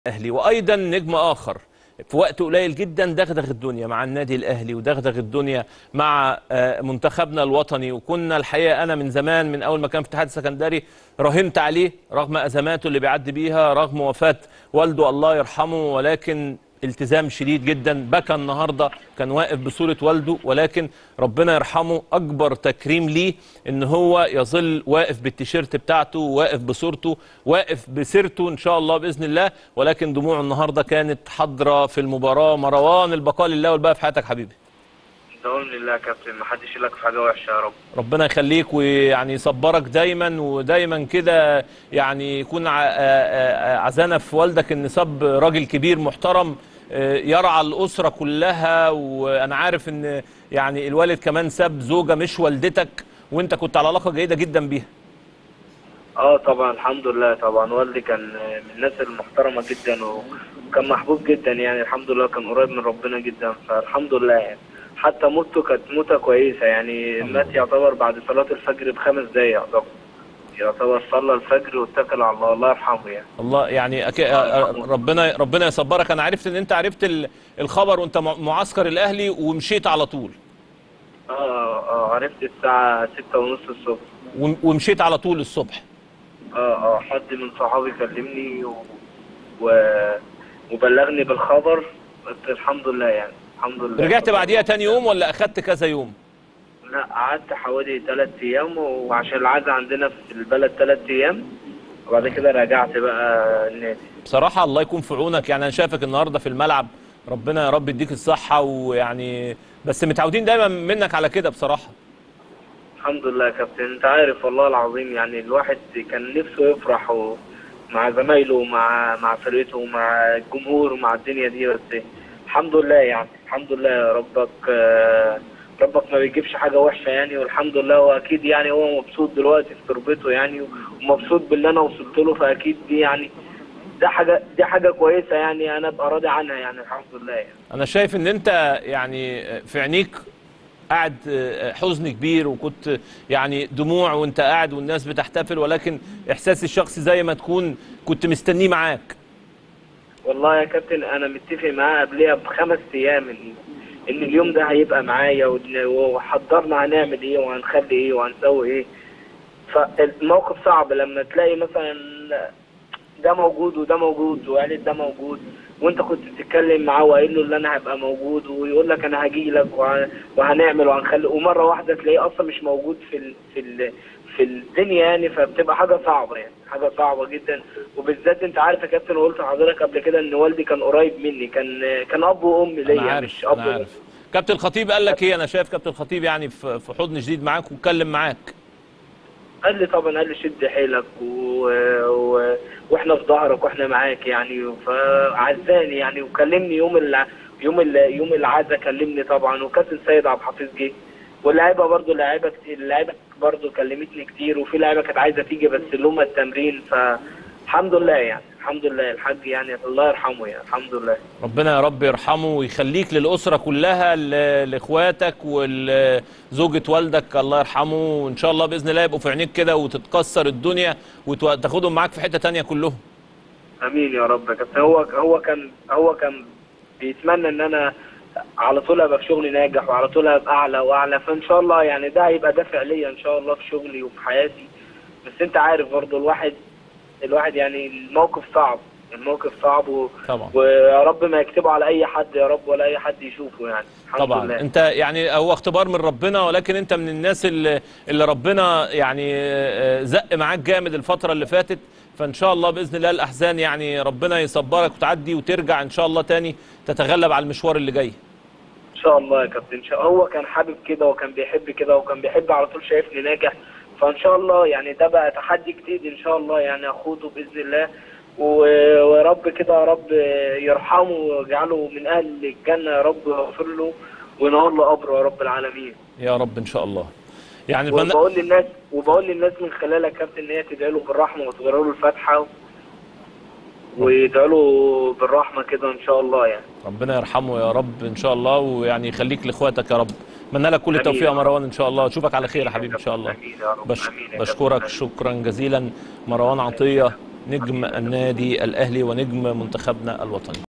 الاهلي وايضا نجم اخر في وقت قليل جدا دغدغ الدنيا مع النادي الاهلي ودغدغ الدنيا مع آه، منتخبنا الوطني وكنا الحقيقه انا من زمان من اول ما كان في الاتحاد السكندري راهنت عليه رغم ازماته اللي بيعدي بيها رغم وفاه والده الله يرحمه ولكن التزام شديد جدا بكى النهارده كان واقف بصوره والده ولكن ربنا يرحمه اكبر تكريم ليه ان هو يظل واقف بالتيشيرت بتاعته واقف بصورته واقف بسيرته ان شاء الله باذن الله ولكن دموعه النهارده كانت حاضره في المباراه مروان البقاء لله والباقي في حياتك حبيبي دوام لله يا كابتن ما حدش يقول لك في حاجه وحشه يا رب ربنا يخليك ويعني يصبرك دايما ودايما كده يعني يكون ع- آه، آه، عزانا في والدك ان ساب راجل كبير محترم آه، يرعى الاسره كلها وانا عارف ان يعني الوالد كمان ساب زوجه مش والدتك وانت كنت على علاقه جيده جدا بيها اه طبعا الحمد لله طبعا والدي كان من الناس المحترمه جدا وكان محبوب جدا يعني الحمد لله كان قريب من ربنا جدا فالحمد لله يعني حتى موته كانت موته كويسه يعني مات يعتبر بعد صلاه الفجر بخمس دقايق يعتبر يعتبر صلى الفجر واتكل على الله الله يرحمه يعني الله يعني أك... آه، ربنا ربنا يصبرك انا عرفت ان انت عرفت ال- الخبر وانت مع- معسكر الاهلي ومشيت على طول اه اه عرفت الساعه ستة ونص الصبح وم- ومشيت على طول الصبح اه اه حد من صحابي كلمني و... و... وبلغني بالخبر قلت الحمد لله يعني الحمد لله رجعت بعديها تاني يوم ولا اخدت كذا يوم لا قعدت حوالي ثلاث ايام وعشان العزا عندنا في البلد ثلاث ايام وبعد كده رجعت بقى النادي بصراحة الله يكون في عونك يعني أنا شايفك النهاردة في الملعب ربنا يا رب يديك الصحة ويعني بس متعودين دايما منك على كده بصراحة الحمد لله يا كابتن انت عارف والله العظيم يعني الواحد كان نفسه يفرح و... مع زمايله ومع مع فرقته ومع الجمهور ومع الدنيا دي بس الحمد لله يعني الحمد لله ربك آه، ربك ما بيجيبش حاجة وحشة يعني والحمد لله واكيد يعني هو مبسوط دلوقتي في تربته يعني ومبسوط باللي انا وصلت له فاكيد دي يعني ده حاجة دي حاجة كويسة يعني انا ابقى راضي عنها يعني الحمد لله يعني أنا شايف إن أنت يعني في عينيك قاعد حزن كبير وكنت يعني دموع وأنت قاعد والناس بتحتفل ولكن إحساسي الشخصي زي ما تكون كنت مستنيه معاك والله يا كابتن انا متفق معاه قبلها بخمس ايام ان ان اليوم ده هيبقى معايا وإن- وحضرنا هنعمل ايه وهنخلي ايه وهنسوي ايه فالموقف صعب لما تلاقي مثلا ده موجود وده موجود وقالت ده موجود وانت كنت بتتكلم معاه وقايل له ان انا هبقى موجود ويقول لك انا هجي لك وه- وهنعمل وهنخلي ومره واحده تلاقيه اصلا مش موجود في ال في ال في الدنيا يعني فبتبقى حاجه صعبه يعني حاجه صعبه جدا وبالذات انت عارف يا كابتن وقلت لحضرتك قبل كده ان والدي كان قريب مني كان كان اب وام ليا أنا مش عارف اب أنا وأم. عارف كابتن الخطيب قال لك إيه أنا شايف كابتن الخطيب يعني في في حضن شديد معاك واتكلم معاك قال لي طبعا قال لي شد حيلك و... و... واحنا في ظهرك واحنا معاك يعني فعزاني يعني وكلمني يوم ال... يوم ال... يوم العزا كلمني طبعا وكابتن سيد عبد الحفيظ جه واللعيبه برضو اللعيبه كتير اللعيبه برضو كلمتني كتير وفي لعيبه كانت عايزه تيجي بس اللي هم التمرين فالحمد لله يعني الحمد لله الحاج يعني الله يرحمه يعني الحمد لله ربنا يا رب يرحمه ويخليك للأسرة كلها ل- لإخواتك ولزوجة والدك الله يرحمه وإن شاء الله بإذن الله يبقوا في عينيك كده وتتكسر الدنيا وتاخدهم معاك في حتة تانية كلهم امين يا رب يا كابتن هو هو كان هو كان بيتمنى ان انا على طول ابقى في شغلي ناجح وعلى طول ابقى اعلى واعلى فان شاء الله يعني ده هيبقى دافع ليا ان شاء الله في شغلي وفي حياتي بس انت عارف برضو الواحد الواحد يعني الموقف صعب الموقف صعب و... طبعا ويا رب ما يكتبه على اي حد يا رب ولا اي حد يشوفه يعني الحمد طبعا لله انت يعني هو اختبار من ربنا ولكن انت من الناس اللي, اللي ربنا يعني آه، زق معاك جامد الفترة اللي فاتت فان شاء الله باذن الله الاحزان يعني ربنا يصبرك وتعدي وترجع ان شاء الله تاني تتغلب على المشوار اللي جاي ان شاء الله يا كابتن ان شاء هو كان حابب كده وكان بيحب كده وكان بيحب على طول شايفني ناجح فان شاء الله يعني ده بقى تحدي جديد ان شاء الله يعني اخوضه باذن الله و- ويا رب كده يا رب يرحمه ويجعله من اهل الجنه يا رب ويغفر له وينور له قبره يا رب العالمين يا رب ان شاء الله يعني اتمنى وبقول للناس وبقول للناس من خلالك يا كابتن ان هي تدعي له بالرحمه وتقرا له الفاتحه ويدعوا له بالرحمه كده ان شاء الله يعني ربنا يرحمه يا رب ان شاء الله ويعني يخليك لاخواتك يا رب اتمنى لك كل آمين التوفيق يا يا رب. مروان ان شاء الله اشوفك على خير يا حبيبي ان شاء الله امين يا رب بش امين يا بشكرك كابتن. شكرا جزيلا مروان عطيه نجم النادي الاهلي ونجم منتخبنا الوطني